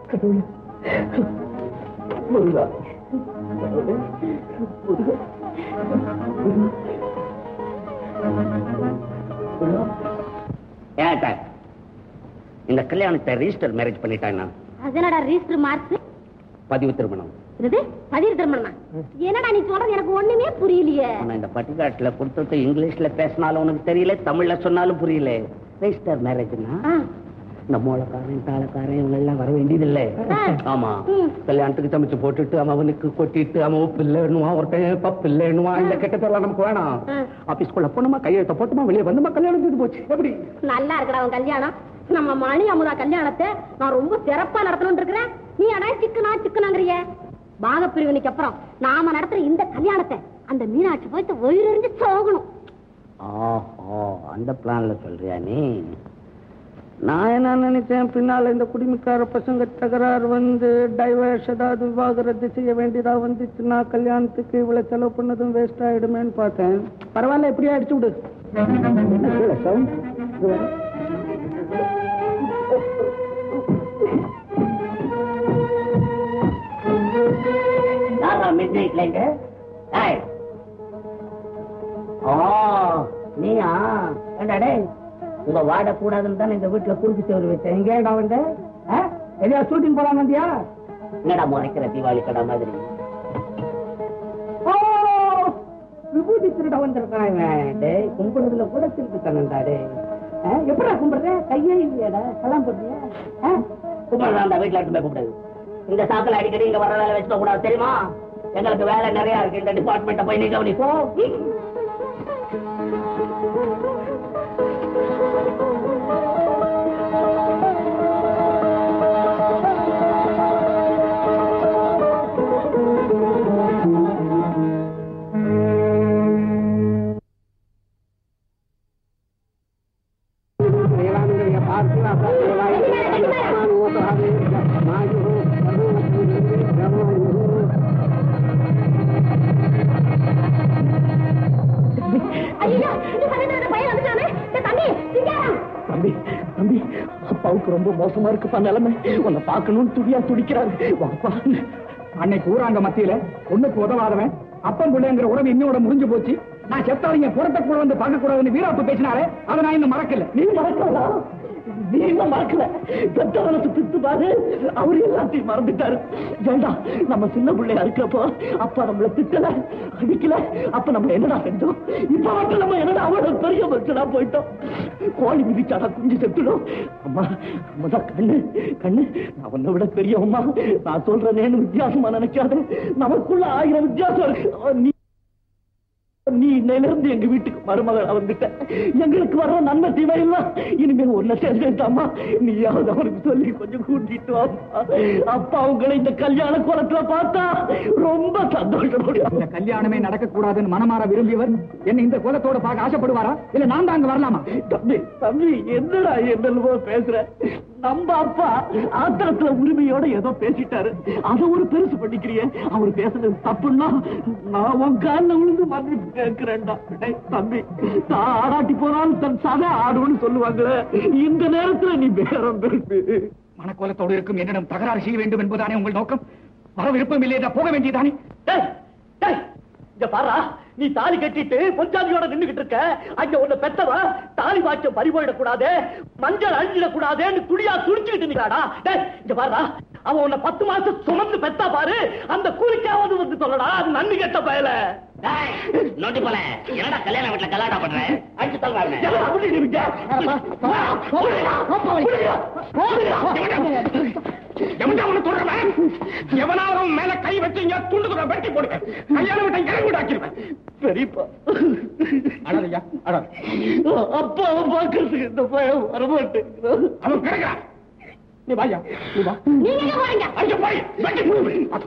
கடவுளே முருகா கடவுளே முருகா ஏன் சார் இந்த கல்யாணத்தை ரெஜிஸ்டர் மேரேஜ் பண்ணிட்டான் நான் அதனடா ரிஜிஸ்டர் மார்க்ஸ் பதிவு திருமணம் இது பதிவு திருமணமா என்னடா நீ சொல்றது எனக்கு ஒண்ணுமே புரியலையே ஆனா இந்த பட்டிக்காட்டுல கொடுத்துட்டு இங்கிலீஷ்ல பேசினாலும் உனக்கு தெரியல தமிழ்ல சொன்னாலும் புரியல ரெஜிஸ்டர் மேரேஜ்னா ஆ, இந்த மூலக்காரன் தாளக்காரன் இவங்க எல்லாம் வர வேண்டியதில்லை ஆ. ஆமா ம். கல்யாணத்துக்கு சமைச்சு போட்டுட்டு அவன் அவனுக்கு கொட்டிட்டு அவன் உப்பு இல்லைன்னுவான் ஒருத்தன் பப்பு இல்லைன்னுவான் இந்த கெட்டதெல்லாம் நமக்கு வேணாம் ஆ. ஆபீஸ்க்குள்ள போனோமா கையெழுத்த போட்டுமா வெளியே வந்துமா கல்யாணம் செய்து போச்சு எப்படி நல்லா இருக்கடா அவன் கல்யாணம் நம்ம மணி அமுதா கல்யாணத்தை நான் ரொம்ப சிறப்பா நடத்தணும்னு இருக்கிறேன் நீ அடா சிக்கனா சிக்கனாங்கிறிய பாகப்பிரிவினைக்கு அப்புறம் நாம நடத்துற இந்த கல்யாணத்தை அந்த மீனாட்சி போயிட்டு உயிரிழந்து சோகணும் ஆஹா அந்த பிளான்ல சொல்றியா நீ நான் என்ன நினைச்சேன் பின்னால இந்த குடிமிக்கார பசங்க தகராறு வந்து டைவர்ஸ் ஏதாவது விவாகரத்து செய்ய வேண்டியதா வந்துச்சுன்னா கல்யாணத்துக்கு இவ்வளவு செலவு பண்ணதும் வேஸ்ட் ஆயிடுமேன்னு பார்த்தேன் பரவாயில்ல எப்படியா அடிச்சு விடு என்ன கீழே sound? இது வர. மிட் நைட்ல இங்க ஏய். ஓ நீயா ஏண்டா டேய் உங்க வாட கூடாதுன்னு தானே இந்த வீட்டுல குறுக்கு சேவல் வச்சேன் எங்க ஏடா வந்த ஆ? எதையா ஷூட்டிங் போலாம் வந்தியா என்னடா முறைக்கிற தீபாவளி கடை மாதிரி ஓ விபூதி திருட வந்திருக்கான் இவன் டேய் கும்பிடுறதுல கூட திருட்டு தனண்டா டேய் ஆ, எப்படா கும்பிடுற கையே இல்லையாடா கலாம் போட்டியா கும்பிடுறா அந்த வீட்டுல இருந்து போய் கூப்பிடுது இந்த சாக்கில் அடிக்கடி இங்க வர வேலை வச்சுக்க கூடாது தெரியுமா எங்களுக்கு வேலை நிறைய இருக்கு இந்த டிபார்ட்மெண்ட்டை போய் நீ கவனிப்போ ஐயோ இந்த பையன் பையன் வந்துட்டானே டேய் தம்பி சிங்காரம் தம்பி தம்பி அப்பாவுக்கு ரொம்ப மோசமா இருக்குப்பா நிலைமை உன்னை பார்க்கணும்னு துடியா துடிக்கிறாரு வாப்பா அன்னைக்கு ஊராங்க மத்தியில ஒண்ணுக்கு உதவாதவன் அப்பன் பிள்ளைங்கிற உறவு இன்னோட முடிஞ்சு போச்சு நான் செத்தாதீங்க புறத்தை கூட வந்து பார்க்க கூடாதுன்னு வீராப்பு பேசினாரே அதை நான் இன்னும் மறக்கல நீ மறக்கலாம் நீ இன்னும் மறக்கல பெத்தவனுக்கு பித்து பாரு அவரு எல்லாத்தையும் மறந்துட்டாரு ஏண்டா நம்ம சின்ன பிள்ளையா இருக்கப்போ அப்பா நம்மள திட்டல அடிக்கல அப்ப நம்ம என்னடா செஞ்சோம் இப்ப மட்டும் நம்ம என்னடா அவனோட பெரிய மனுஷனா போயிட்டோம் கோழி மிதிச்சாடா குஞ்சு செத்துடும் அம்மா அம்மா கண்ணு கண்ணு நான் உன்னை விட பெரியவம்மா நான் சொல்றதேன்னு வித்தியாசமா நினைக்காத நமக்குள்ள ஆயிரம் வித்தியாசம் இருக்கு நீ நீ இன்னையிலிருந்து எங்க வீட்டுக்கு மருமகள் வந்துட்ட எங்களுக்கு வர்ற நன்மை தீமை எல்லாம் இனிமே ஒன்ன சேர்ந்தாமா நீயாவது அவருக்கு சொல்லி கொஞ்சம் கூட்டிட்டு வாப்பா அப்பா உங்களை இந்த கல்யாண கோலத்துல பார்த்தா ரொம்ப சந்தோஷப்படும் இந்த கல்யாணமே நடக்க கூடாதுன்னு மனமாற விரும்பியவர் என்ன இந்த கோலத்தோட பார்க்க ஆசைப்படுவாரா இல்ல நான் தான் அங்க வரலாமா தம்பி தம்பி என்னடா என்னென்னமோ பேசுற நம்ம அப்பா ஆத்திரத்துல உரிமையோட ஏதோ பேசிட்டாரு அத ஒரு பெருசு பண்ணிக்கிறியே அவர் பேசுறது தப்புன்னா நான் உன் காலில் விழுந்து மன்னிப்பு கேட்கிறேன்டா டேய், தம்பி தான் ஆடாட்டி போனாலும் தன் சதை ஆடுன்னு சொல்லுவாங்களே இந்த நேரத்துல நீ பேரம் பேசு மனக்கோலத்தோடு இருக்கும் என்னிடம் தகராறு செய்ய வேண்டும் என்பதானே உங்கள் நோக்கம் வர விருப்பம் இல்லையா போக வேண்டியதானே டேய், டேய், இங்க பாரா நீ தாலி கட்டிட்டு பொஞ்சாதியோட நின்னுகிட்டு இருக்க அங்க உன்னை பெத்தவ தாலி வாய்ச்சம் பறிபோயிடக் கூடாது மஞ்சள் அழிஞ்சிடக் கூடாதுன்னு துடியா துடிச்சுக்கிட்டு நிக்கிறாடா டேய் இங்க பாரா அவன் உன்னை பத்து மாசம் சுமந்து பெத்தா பாரு அந்த கூலிக்காவது வந்து சொல்லடா அது நன்றி கெட்ட பயல நோட்டி போல என்னடா கல்யாண வீட்டுல கல்யாணம் பண்ற அடிச்சு தள்ளுறாங்க எவனாலும் மேல கை வச்சு இங்க துண்டு துண்டா வெட்டி போடுவேன் கல்யாணம் விட்ட இறங்கி விடாக்கிடுவேன் பெரியப்பா அழகையா அழ அப்பாவை பாக்குறதுக்கு இந்த பயம் வரமாட்டேங்கிறான் அவன் கிடக்கிறான் நீ வாயா நீ வா நீங்க எங்க போறீங்க அங்க போய் வெட்டி போடுவேன்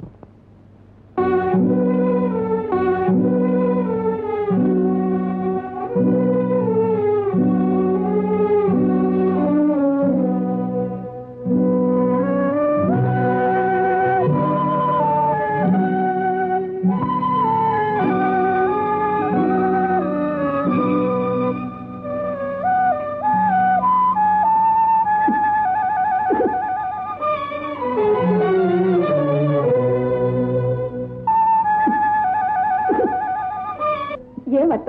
ஆ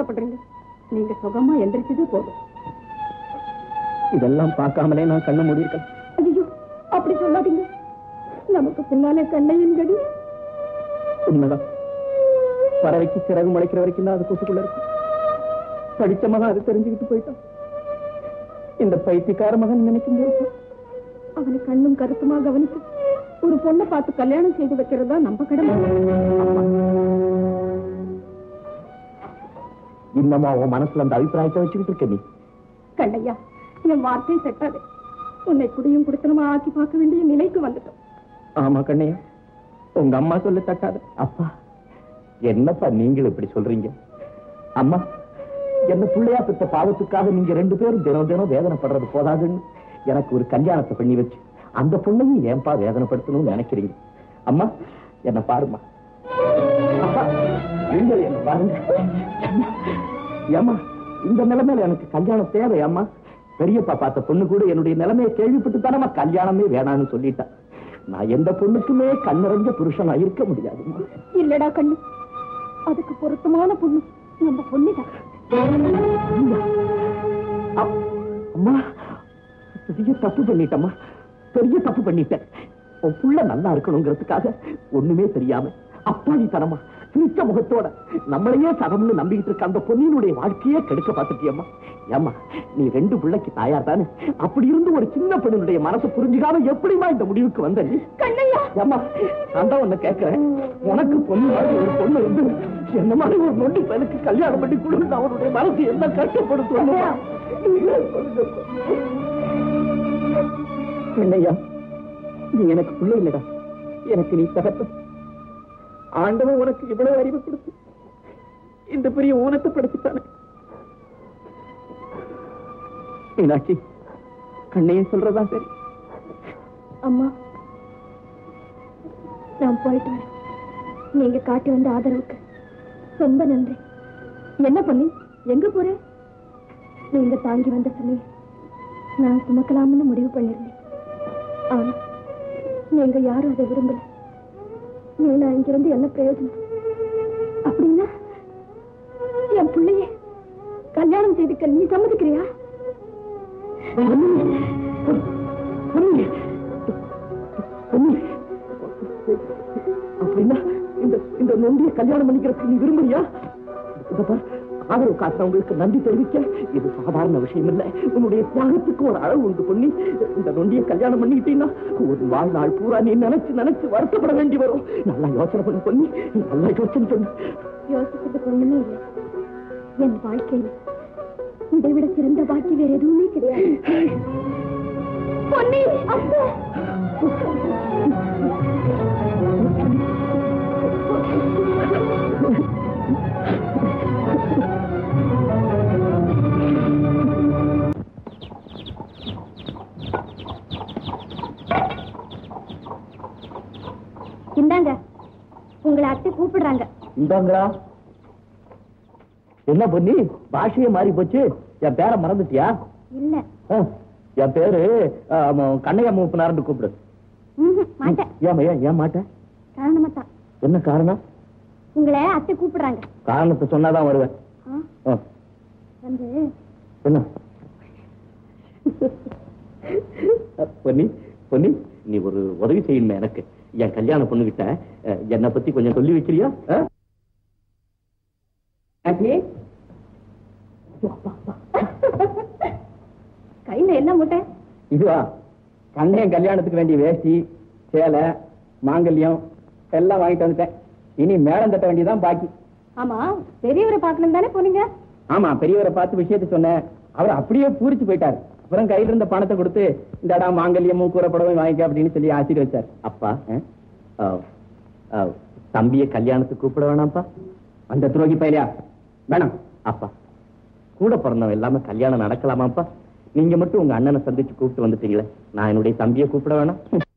வருத்தப்படுறீங்க நீங்க சுகமா எந்திரிச்சது போதும் இதெல்லாம் பார்க்காமலே நான் கண்ண மூடியிருக்கேன் ஐயோ அப்படி சொல்லாதீங்க நமக்கு பின்னாலே கண்ணையின் கடி உண்மைதான் பறவைக்கு சிறகு முளைக்கிற வரைக்கும் தான் அது கூட்டுக்குள்ள இருக்கும் படிச்ச மகன் அது தெரிஞ்சுக்கிட்டு போயிட்டான் இந்த பைத்தியக்கார மகன் நினைக்கும் போது அவனை கண்ணும் கருத்துமா கவனித்து ஒரு பொண்ணை பார்த்து கல்யாணம் செய்து வைக்கிறது தான் நம்ம கடமை இன்னமா உன் மனசுல அந்த அபிப்பிராயத்தை வச்சுக்கிட்டு இருக்க நீ கண்ணையா என் வார்த்தை செட்டாது உன்னை குடியும் குடித்தனமா ஆக்கி பார்க்க வேண்டிய நிலைக்கு வந்துட்டோம் ஆமா கண்ணையா உங்க அம்மா சொல்ல தட்டாத அப்பா என்னப்பா நீங்கள் இப்படி சொல்றீங்க அம்மா என்ன பிள்ளையா பெற்ற பாவத்துக்காக நீங்க ரெண்டு பேரும் தினம் தினம் வேதனைப்படுறது போதாதுன்னு எனக்கு ஒரு கல்யாணத்தை பண்ணி வச்சு அந்த பொண்ணையும் ஏன்பா வேதனைப்படுத்தணும்னு நினைக்கிறீங்க அம்மா என்ன பாருமா அப்பா நீங்கள் என்ன பாருங்க ஏம்மா இந்த நிலைமையில எனக்கு கல்யாணம் தேவை அம்மா பெரியப்பா பார்த்த பொண்ணு கூட என்னுடைய நிலைமையை கேள்விப்பட்டு தானம்மா கல்யாணமே வேணாம்னு சொல்லிட்டா நான் எந்த பொண்ணுக்குமே கண்ணிறஞ்ச புருஷனா இருக்க முடியாதும்மா இல்லடா கண்ணு அதுக்கு பொருத்தமான பொண்ணு நம்ம பொண்ணுதான் அப்- அம்மா பெரிய தப்பு பண்ணிட்டம்மா பெரிய தப்பு பண்ணிட்டேன் உன் புள்ள நல்லா இருக்கணுங்கிறதுக்காக ஒண்ணுமே தெரியாம அப்பாவித்தனமா சிரிச்ச முகத்தோட நம்மளையே சதம்னு நம்பிக்கிட்டு இருக்க அந்த பொன்னியினுடைய வாழ்க்கையே கெடுக்க பார்த்துட்டியம்மா ஏம்மா நீ ரெண்டு பிள்ளைக்கு தாயார் தானே அப்படி இருந்து ஒரு சின்ன பெண்ணுடைய மனசை புரிஞ்சுக்காம எப்படிமா இந்த முடிவுக்கு வந்த நீ கண்ணையா ஏம்மா நான் தான் உன்னை கேட்கிறேன் உனக்கு பொண்ணு மாதிரி ஒரு பொண்ணு இருந்து என்ன மாதிரி ஒரு நொண்டி பையனுக்கு கல்யாணம் பண்ணி கொடுத்து அவனுடைய மனசு என்ன கஷ்டப்படுத்தும் என்னையா நீ எனக்கு பிள்ளை இல்லடா எனக்கு நீ தகப்ப ஆண்டவன் உனக்கு இவ்வளவு அறிவு கொடுத்து இந்த பெரிய ஊனத்தை படுத்திட்டானே மீனாட்சி கண்ணையும் சொல்றதா சரி அம்மா நான் போயிட்டு வரேன் நீங்க காட்டி வந்த ஆதரவுக்கு ரொம்ப நன்றி என்ன பண்ணி எங்க போறேன் நீங்க தாங்கி வந்த சுமையை நான் சுமக்கலாம்னு முடிவு பண்ணிருந்தேன் ஆனா நீங்க யாரும் அதை விரும்பல நீ நான் இங்கிருந்து என்ன பிரயோஜனம் அப்படின்னா என் பிள்ளைய கல்யாணம் செய்துக்க நீ சம்மதிக்கிறியா பொன்னி பொன்னி அப்படின்னா இந்த இந்த நொண்டிய கல்யாணம் பண்ணிக்கிறதுக்கு நீ விரும்புறியா இத பார், ஆதரவு காட்டுறவங்களுக்கு நன்றி தெரிவிக்க இது சாதாரண விஷயம் இல்ல உன்னுடைய தியாகத்துக்கு ஒரு அளவு உண்டு பண்ணி இந்த நொண்டிய கல்யாணம் பண்ணிக்கிட்டீங்கன்னா ஒரு வாழ்நாள் பூரா நீ நினைச்சு நினைச்சு வருத்தப்பட வேண்டி வரும் நல்லா யோசனை பண்ணி பண்ணி நல்லா யோசனை பண்ணு யோசிக்கிறதுக்கு ஒண்ணுமே இல்லை என் வாழ்க்கையில் இதை விட சிறந்த பாக்கி வேற எதுவுமே கிடையாது பொன்னி அத்தை இந்தாங்க உங்களை அத்தை கூப்பிடுறாங்க இந்தாங்களா என்ன பண்ணி பாஷையே மாறி போச்சு என் பேரை மறந்துட்டியா இல்ல ஆ, என் பேரு ஆ, ஆமா, கண்ணையா மூப்பினார்னு கூப்பிடு ம்ஹும், மாட்டேன் ஏன் ஏன் ஏன் மாட்டேன் காரணமா தான் என்ன காரணம் உங்களை அத்தை கூப்பிடுறாங்க காரணத்தை சொன்னாதான் வருவேன் ஆ, ஆ, வந்து என்ன பொன்னி பொன்னி நீ ஒரு உதவி செய்யணுமே எனக்கு என் கல்யாணம் பொண்ணுகிட்ட அஹ், என்னை பத்தி கொஞ்சம் சொல்லி வைக்கிறியா ஆ? கையில என்ன மூட்டை இதுவா கண்ணையன் கல்யாணத்துக்கு வேண்டிய வேஷ்டி சேலை மாங்கல்யம் எல்லாம் வாங்கிட்டு வந்துட்டேன் இனி மேடம் தட்ட வேண்டியதான் பாக்கி ஆமா பெரியவரை பார்க்கணும் தானே போனீங்க ஆமா பெரியவரை பார்த்து விஷயத்தை சொன்னேன் அவர் அப்படியே பூரிச்சு போயிட்டார் அப்புறம் கையில இருந்த பணத்தை கொடுத்து இந்தடா மாங்கல்யமும் கூறப்படவும் வாங்கிக்க அப்படின்னு சொல்லி ஆசீர்வச்சார் அப்பா தம்பிய கல்யாணத்துக்கு கூப்பிட வேணாம்ப்பா அந்த துரோகி பையலியா வேணாம் அப்பா கூட பிறந்தவன் எல்லாமே கல்யாணம் நடக்கலாமாப்பா நீங்க மட்டும் உங்க அண்ணனை சந்திச்சு கூப்பிட்டு வந்துட்டீங்களே நான் என்னுடைய தம்பியை கூப்பிட வேணாம்